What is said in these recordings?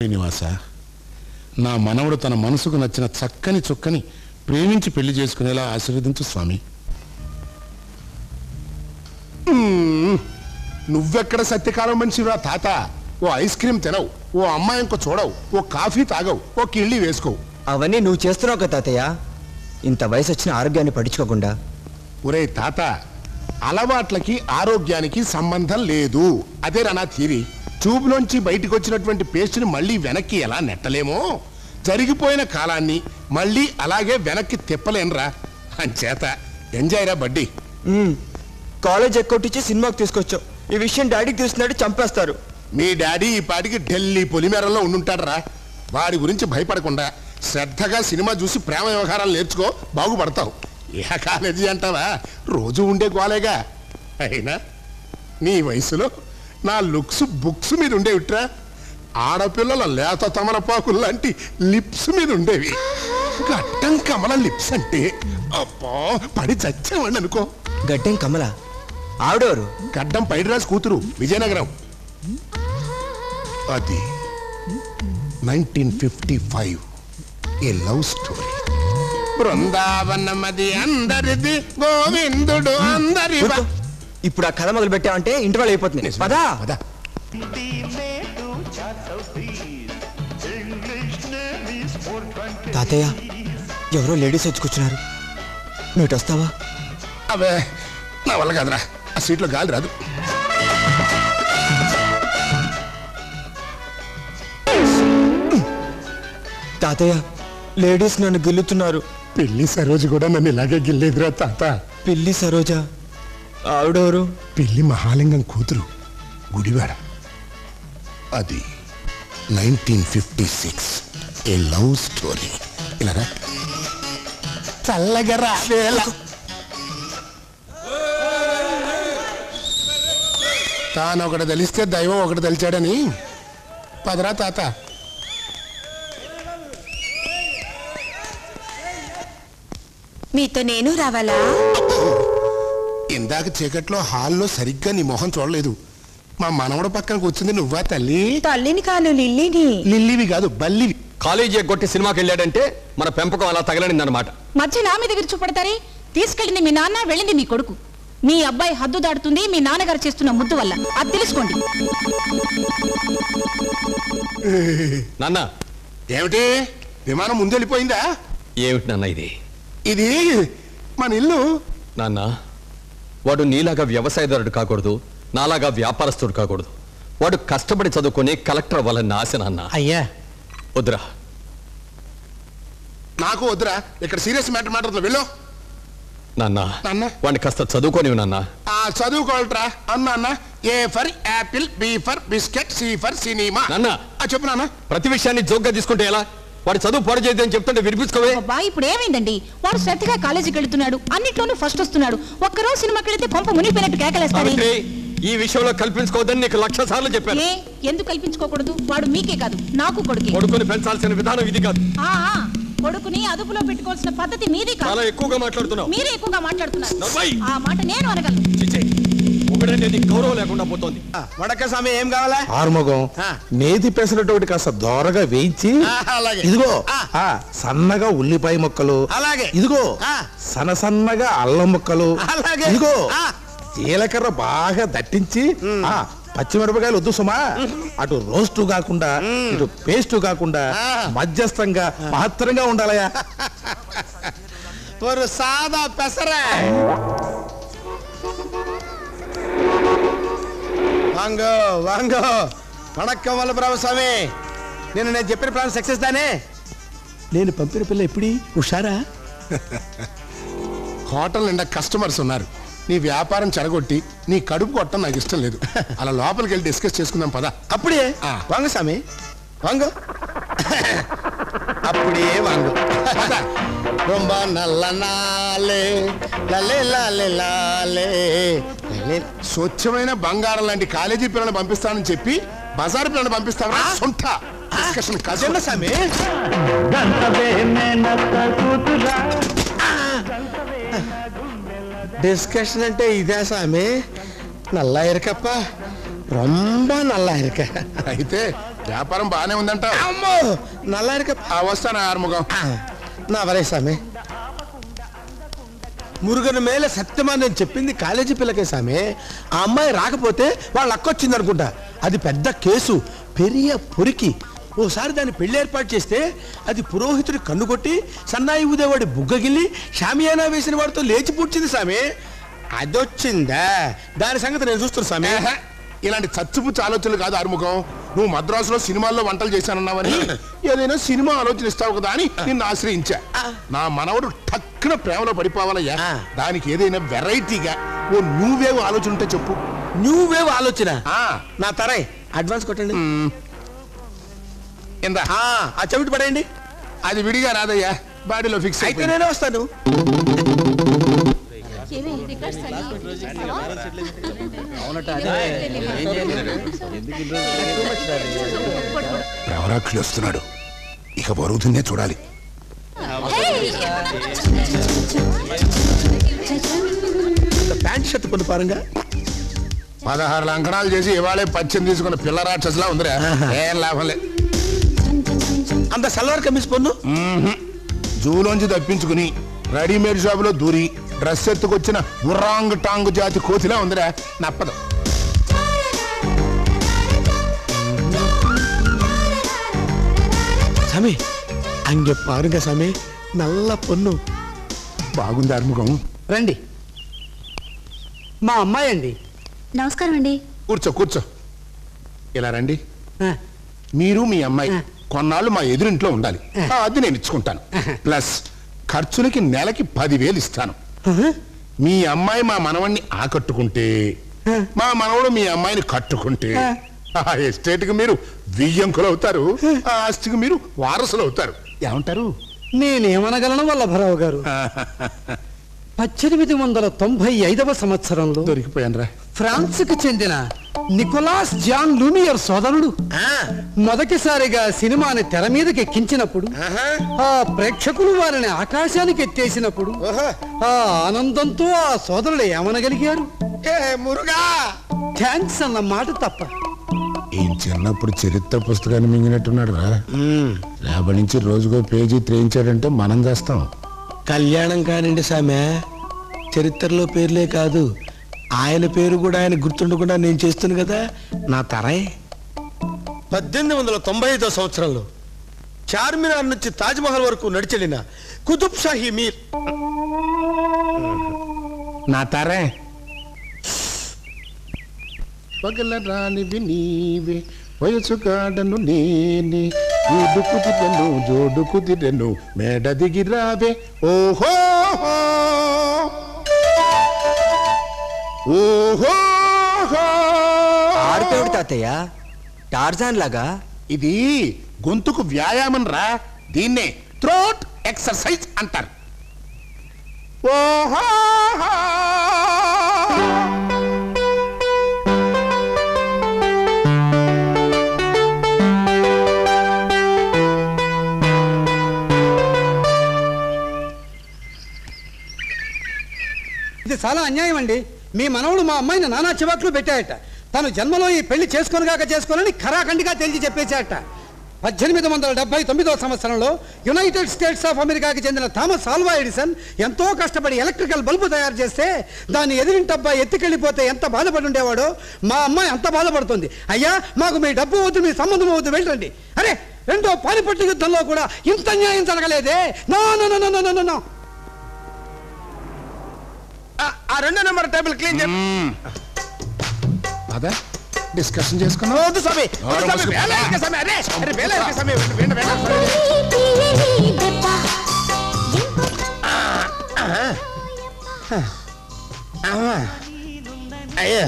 శ్రీనివాస నా మనవడు తన మనసుకు నచ్చిన చక్కని చుక్కని ప్రేమించి పెళ్లి చేసుకునేలా ఆశీర్వదించు స్వామి నువ్వెక్కడ సత్యకాలం మనిషిరా తాత ఓ ఐస్ క్రీమ్ తినవు ఓ అమ్మాయి ఇంకో చూడవు ఓ కాఫీ తాగవు ఓ కిళ్ళి వేసుకోవు అవన్నీ నువ్వు చేస్తున్నావు కదా తాతయ్య ఇంత వయసు వచ్చిన ఆరోగ్యాన్ని పట్టించుకోకుండా ఒరే తాత అలవాట్లకి ఆరోగ్యానికి సంబంధం లేదు అదే నా థీరీ ట్యూబ్లోంచి బయటకు వచ్చినటువంటి పేస్ట్ని మళ్ళీ వెనక్కి ఎలా నెట్టలేమో జరిగిపోయిన కాలాన్ని మళ్ళీ అలాగే వెనక్కి తిప్పలేనురా అంచేత ఎంజాయ్ రా బడ్డీ మ్మ్. కాలేజ్ ఎక్కొట్టించి సినిమాకి తీసుకొచ్చావు ఈ విషయం డాడీకి తెలిసినట్టు చంపేస్తారు మీ డాడీ ఈ పాటికి ఢిల్లీ పొలిమేరల్లో ఉండుంటాడరా వాడి గురించి భయపడకుండా శ్రద్ధగా సినిమా చూసి ప్రేమ వ్యవహారాలు నేర్చుకో బాగుపడతావు ఏ కాలేజీ అంటావా రోజు ఉండే గోలేగా అయినా నీ వయసులో నా లుక్స్ బుక్స్ మీద ఉండేవిట్రా ఆడపిల్లల లేత తమలపాకులు లాంటి లిప్స్ మీద ఉండేవి గట్టం కమల లిప్స్ అంటే అబ్బా పడి చచ్చామండి అనుకో గడ్డం కమల ఆవిడెవరు గడ్డం పైడిరాజు కూతురు విజయనగరం అది nineteen fifty five a love story బృందావనమది అందరిది గోవిందుడు అందరి ఊరుకో. ఇప్పుడు ఆ కథ మొదలు పెట్టావంటే ఇంటి వాళ్ళు అయిపోతుంది పదా పదా తాతయ్య ఎవరో లేడీస్ వచ్చి కూర్చున్నారు నువ్వు ఇటు వస్తావా అవే నా వల్ల కాదురా ఆ సీట్లో గాలి రాదు తాతయ్య లేడీస్ నన్ను గిల్లుతున్నారు పెళ్లి సరోజు కూడా నన్ను ఇలాగే గిల్లేదురా తాత పిల్లి సరోజ ఆవిడెవరు పెళ్లి మహాలింగం కూతురు గుడివాడ అది nineteen fifty six a love story ఇలా రా. చల్లగా రావేళ తాను ఒకటి తెలిస్తే దైవం ఒకటి తెలిచాడని పదరా తాత మీతో నేను రావాలా ఇందాక చీకట్లో హాల్లో సరిగ్గా నీ మొహం చూడలేదు మా మనవడ పక్కన కూర్చుంది నువ్వా తల్లి తల్లిని కాను లిల్లీని లిల్లివి కాదు బల్లివి కాలేజీ ఎగ్గొట్టి సినిమాకి వెళ్ళాడంటే మన పెంపకం అలా తగలనిందనమాట మధ్య నా మీద విరుచుపడతారే తీసుకెళ్ళింది మీ నాన్న వెళ్ళింది మీ కొడుకు మీ అబ్బాయి హద్దు దాటుతుంది మీ నాన్నగారు చేస్తున్న ముద్దు వల్ల అది తెలుసుకోండి నాన్న ఏమిటి విమానం ముందెళ్ళిపోయిందా ఏమిటి నాన్న ఇది ఇది మన ఇల్లు నాన్న వాడు నీలాగా వ్యవసాయదారుడు కాకూడదు నాలాగా వ్యాపారస్తుడు కాకూడదు వాడు కష్టపడి చదువుకొని కలెక్టర్ అవ్వాలని ఆశ నాన్న అయ్యా వద్దురా నాకు వద్దురా ఇక్కడ సీరియస్ మ్యాటర్ మాట్లాడుతున్నా వెళ్ళు నాన్న నాన్న. వాడిని కాస్త చదువుకోనివి నాన్న ఆ చదువుకోవాలట్రా అన్నా అన్న A for apple B for biscuit C for cinema నాన్న. ఆ, చెప్పు నాన్న ప్రతి విషయాన్ని జోక్గా తీసుకుంటే ఎలా వాడు చదువు పాడు చేయదని చెప్తుంటే వినిపించుకోవే అబ్బా ఇప్పుడు ఏమైందండి వాడు శ్రద్ధగా కాలేజీకి వెళ్తున్నాడు అన్నిట్లోనూ ఫస్ట్ వస్తున్నాడు ఒక్కరోజు సినిమాకి వెళితే పంప మునిగిపోయినట్టు కేకలేస్తాడే సావిత్రి ఈ విషయంలో కల్పించుకోవద్దని నీకు లక్ష సార్లు చెప్పాను ఏ ఎందుకు కల్పించుకోకూడదు వాడు మీకే కాదు నాకు కొడుకే కొడుకుని పెంచాల్సిన విధానం ఇది కాదు ఆ, ఆ, కొడుకుని అదుపులో పెట్టుకోవాల్సిన పద్ధతి మీది చాలా కాదు ఎక్కువగా మాట్లాడుతున్నావు మీరే ఎక్కువగా మాట్లాడుతున్నారు నవ్వయ్. ఆ మాట నేను అనగలను చిచ్చి ఒకడంటే నీకు గౌరవం లేకుండా పోతోంది వడక స్వామి ఏం కావాలా ఆరుమగం ఆ. నేతి పెసరట్టు ఒకటి కాస్త దోరగా వేయించి ఆ, అలాగే. ఇదిగో ఆ. ఆ సన్నగా ఉల్లిపాయ ముక్కలు అలాగే. ఇదిగో ఆ. సన్న సన్నగా అల్లం ముక్కలు అలాగే. ఇదిగో ఆ. జీలకర్ర బాగా దట్టించి ఆ పచ్చిమిరపకాయలు వద్దు సుమా అటు రోస్టు కాకుండా ఇటు పేస్ట్ కాకుండా ఆ. మధ్యస్థంగా మహత్తరంగా ఉండాలయా ஒரு சாதா பெசர వాంగ వాంగ వణక్కం వల్లభరామ స్వామి నేను నేను చెప్పిన ప్లాన్ సక్సెస్ దానే నేను పంపిన పిల్ల ఎప్పుడు హుషారా హోటల్ నిండా కస్టమర్స్ ఉన్నారు నీ వ్యాపారం చెడగొట్టి నీ కడుపు కొట్టడం నాకు ఇష్టం లేదు అలా లోపలికి వెళ్ళి డిస్కస్ చేసుకుందాం పదా அப்படியே ஆ. வாங்க சாமி வாங்க அப்படியே வாங்க ரொம்ப நல்ல நாளே லலே லாலே லாலே లలే. స్వచ్ఛమైన బంగారం లాంటి కాలేజీ పిల్లల్ని పంపిస్తానని చెప్పి బజార్ పిల్లల్ని పంపిస్తావా సొంత డిస్కషన్ కాదు చిన్న సామి டிஸ்கஷன் అంటే ఇదే సామి నల్లా ఇరకప్ప రొంబ నల్లా ఇరక అయితే వ్యాపారం బాగానే ఉందంట అమ్మో నల్లారిక ఆ వస్తాను ఆరుముఖం నా వరే సామి మురుగన మేల సత్యమా నేను చెప్పింది కాలేజీ పిల్లకే సామి ఆ అమ్మాయి రాకపోతే వాళ్ళ అక్కొచ్చింది అనుకుంటా అది పెద్ద కేసు పెరియ పొరికి ఓసారి దాన్ని పెళ్లి ఏర్పాటు చేస్తే అది పురోహితుడి కన్ను కొట్టి సన్నాయి ఊదేవాడి బుగ్గగిల్లి షామియానా వేసిన వాడితో లేచి పుట్టింది సామి అదొచ్చిందా దాని సంగతి నేను చూస్తున్నా సామి ఏహే, ఇలాంటి చచ్చుపుచ్చు ఆలోచనలు కాదు ఆరుముఖం నువ్వు మద్రాసులో సినిమాల్లో వంటలు చేశానన్నావని ఏదైనా సినిమా ఆలోచన ఇస్తావు కదా అని నిన్ను ఆశ్రయించా నా మనవడు టక్కున ప్రేమలో పడిపోవాలయ్యా ఆ. దానికి ఏదైనా వెరైటీగా ఓ నువ్వేవో ఆలోచన ఉంటే చెప్పు న్యూ వేవ్ ఆలోచన ఆ, నా తరై అడ్వాన్స్ కొట్టండి ఇందా ఆ, ఆ చెవిటి పడేయండి అది విడిగా రాదయ్యా బాడీలో ఫిక్స్ అయితే నేనే వస్తాను ప్రవరాక్షులు వస్తున్నాడు ఇక వరుదున్నే చూడాలి ప్యాంట్ షర్ట్ కొన్ని పారంగా పదహారు లంకణాలు చేసి ఇవాళే పచ్చం తీసుకున్న పిల్ల రాక్షసులా ఉందిరా ఏం లాభం లేదు అంత సల్వార్ కమిస్ పొన్ను జూలోంచి తప్పించుకుని రెడీమేడ్ షాపులో దూరి డ్రెస్ ఎత్తుకొచ్చిన గుర్రాంగ్ టాంగ్ జాతి కోతిలా ఉందిరా నప్పదు సామి అంగె పారుగా సామి నల్ల పొన్ను బాగుంది అర్ముఖం రండి మా అమ్మాయి అండి నమస్కారం అండి కూర్చో కూర్చో ఇలా రండి ఆ, మీరు మీ అమ్మాయి ఆ. కొన్నాళ్ళు మా ఎదురింట్లో ఉండాలి ఆ అద్దె నేను ఇచ్చుకుంటాను ప్లస్ ఖర్చులకి నెలకి పదివేలు ఇస్తాను ఆహా, మీ అమ్మాయి మా మనవణ్ణి ఆకట్టుకుంటే మా మనవడు మీ అమ్మాయిని కట్టుకుంటే ఆ ఎస్టేట్కి మీరు వియ్యంకులు అవుతారు ఆ ఆస్తికి మీరు వారసులు అవుతారు ఏమంటారు నేనేమనగలను వల్లభరావు గారు పద్దెనిమిది వందల తొంభై ఐదవ సంవత్సరంలో దొరికిపోయాను రా ఫ్రాన్స్కు చెందిన నికోలాస్ జాన్ లూమియర్ సోదరుడు మొదటిసారిగా సినిమాని తెర మీదకి ఎక్కించినప్పుడు ఆ ప్రేక్షకులు వారిని ఆకాశానికి ఎత్తేసినప్పుడు ఆ ఆనందంతో ఆ సోదరులు ఏమనగలిగారు ఏ మురుగా థ్యాంక్స్ అన్న మాట తప్ప ఈయన చిన్నప్పుడు చరిత్ర పుస్తకాన్ని మింగినట్టున్నాడు రా రేపటి నుంచి రోజుకో పేజీ త్రేయించాడంటే మనం చేస్తాం కళ్యాణం కానిండి సామె చరిత్రలో పేర్లే కాదు ఆయన పేరు కూడా ఆయన గుర్తుండకుండా నేను చేస్తున్నా కదా నా తరై పద్దెనిమిది వందల తొంభై ఐదో సంవత్సరంలో చార్మినార్ నుంచి తాజ్మహల్ వరకు నడిచెళ్ళిన కుతుబ్ షాహీ మీర్ నా తరే పగల రానివి నీవే వయసు కాడను నేనే ఈడు కుదిరెను జోడు కుదిరెను మేడ దిగి రావే ఓహో ఓహో ఆడిపోయాడు తాతయ్య టార్జాన్ లాగా ఇది గొంతుకు వ్యాయామం రా దీన్నే థ్రోట్ ఎక్సర్సైజ్ అంటారు ఓహో ఇది చాలా అన్యాయం అండి మీ మనవడు మా అమ్మాయిని నానా చివాట్లు పెట్టాయట తను జన్మలో ఈ పెళ్లి చేసుకోనుగాక చేసుకోనని ఖరాఖండిగా తెలిసి చెప్పేశాట పద్దెనిమిది వందల డెబ్బై తొమ్మిదో సంవత్సరంలో యునైటెడ్ స్టేట్స్ ఆఫ్ అమెరికాకి చెందిన థామస్ ఆల్వా ఎడిసన్ ఎంతో కష్టపడి ఎలక్ట్రికల్ బల్బు తయారు చేస్తే దాన్ని ఎదిరింటబ్బా ఎత్తుకెళ్ళిపోతే ఎంత బాధపడి ఉండేవాడో మా అమ్మాయి అంత బాధపడుతుంది అయ్యా మాకు మీ డబ్బు వద్దు మీ సంబంధం వద్దు వెళ్ళండి అరే రెండో పానిపట్టు యుద్ధంలో కూడా ఇంత న్యాయం జరగలేదే no no no no no no no ఆ రెండో నెంబర్ టేబుల్ క్లీన్ చేయ అదే డిస్కషన్ చేసుకున్నాం వద్దు స్వామి వద్దు స్వామి వేల ఇరక స్వామి అరే అరే వేల ఇరక స్వామి వెంట వెంట వెంట అమ్మా అయ్యో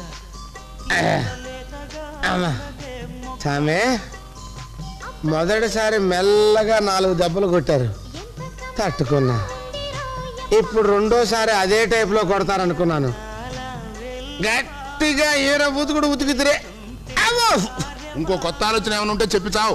అమ్మా స్వామి మొదటిసారి మెల్లగా నాలుగు దెబ్బలు కొట్టారు తట్టుకున్నా ఇప్పుడు రెండోసారి అదే టైప్లో కొడతారనుకున్నాను గట్టిగా ఈర ఉతుకుడు ఉతుకుతురే అమ్మో ఇంకో కొత్త ఆలోచన ఏమైనా ఉంటే చెప్పి చావు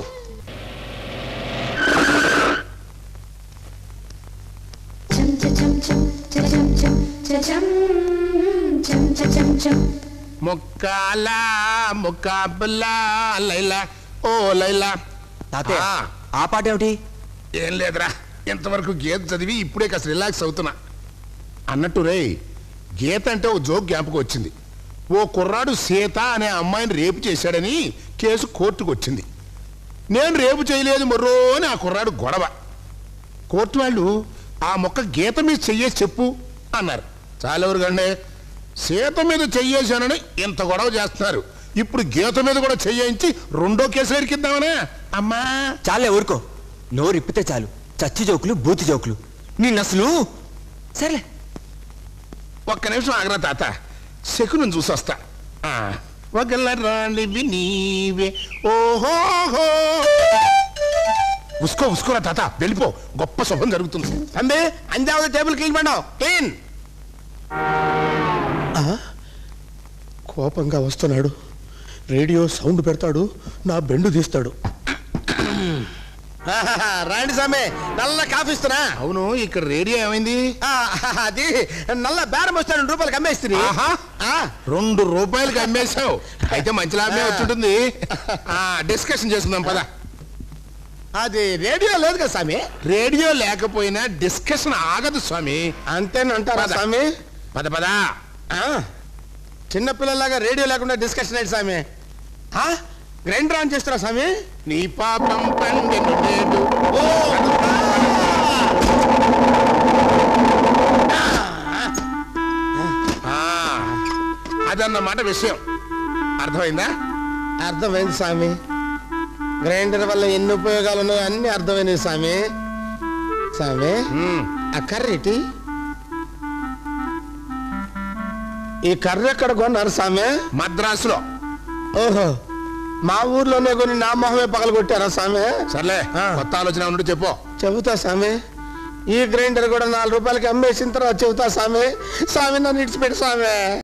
ముక్కాల ముక్కాబులా లైలా ఓ లైలా తాతయ్య ఆ. ఆ పాట ఏమిటి ఏం లేదురా ఇంతవరకు గీత చదివి ఇప్పుడే కాస్త రిలాక్స్ అవుతున్నా అన్నట్టు రే గీత అంటే ఓ జోక్ జ్ఞాపకం వచ్చింది ఓ కుర్రాడు సీత అనే అమ్మాయిని రేపు చేశాడని కేసు కోర్టుకు వచ్చింది నేను రేపు చేయలేదు మర్రో అని ఆ కుర్రాడు గొడవ కోర్టు వాళ్ళు ఆ మొక్క గీత మీద చెయ్యేసి చెప్పు అన్నారు చాలెవరు కండి సీత మీద చెయ్యేశానని ఇంత గొడవ చేస్తున్నారు ఇప్పుడు గీత మీద కూడా చెయ్యించి రెండో కేసు ఎరికిద్దామనే అమ్మా చాలే ఊరుకో నోరు ఇప్పితే చాలు చచ్చి జోకులు బూతి జోకులు నిన్ను అసలు సరేలే ఒక్క నిమిషం ఆగరా తాత శకునం చూసొస్తా ఆ, ఒకళ్ళ రాణివి నీవే ఓహోహో ఉసుకో ఉసుకోరా తాత వెళ్ళిపో గొప్ప శుభం జరుగుతుంది తంబి అందాவது టేబుల్ క్లీన్ పండు క్లీన్ కోపంగా వస్తున్నాడు రేడియో సౌండ్ పెడతాడు నా బెండు తీస్తాడు రాండి సామే నల్ల కాఫీ ఇస్తున్నా అవును ఇక్కడ రేడియో ఏమైంది ఆ, అది నల్ల బేరం వస్తాడు రెండు రూపాయలకి అమ్మేస్తుంది ఆహా రెండు రూపాయలకి అమ్మేశావు అయితే మంచి లాభమే వచ్చుంటుంది ఆ డిస్కషన్ చేసుకుందాం పద అది రేడియో లేదు కదా స్వామి రేడియో లేకపోయినా డిస్కషన్ ఆగదు స్వామి అంతేనంటారా పద. స్వామి పద పద ఆ, చిన్నపిల్లలాగా రేడియో లేకుండా డిస్కషన్ ఏంటి స్వామి ఆ, గ్రైండర్ ఆన్ చేస్తారా స్వామి నీ పాపం పండెను నేడు ఓ ఆ, అదన్నమాట విషయం అర్థమైందా అర్థమైంది స్వామి గ్రైండర్ వల్ల ఎన్ని ఉపయోగాలు ఉన్నాయో అన్ని అర్థమైనవి స్వామి స్వామి మ్మ్. ఆ కర్రీ ఇటీ. ఈ కర్రీ ఎక్కడ కొన్నారు స్వామి మద్రాసులో ఓహో మా ఊర్లోనే కొన్ని నా మొహమే పగల కొట్టారా స్వామి సర్లే ఆ. కొత్త ఆలోచన ఉండి చెప్పు చెబుతా స్వామి ఈ గ్రైండర్ కూడా నాలుగు రూపాయలకి అమ్మేసిన తర్వాత చెబుతా స్వామి స్వామి నన్ను ఇడిచిపెట్టి స్వామి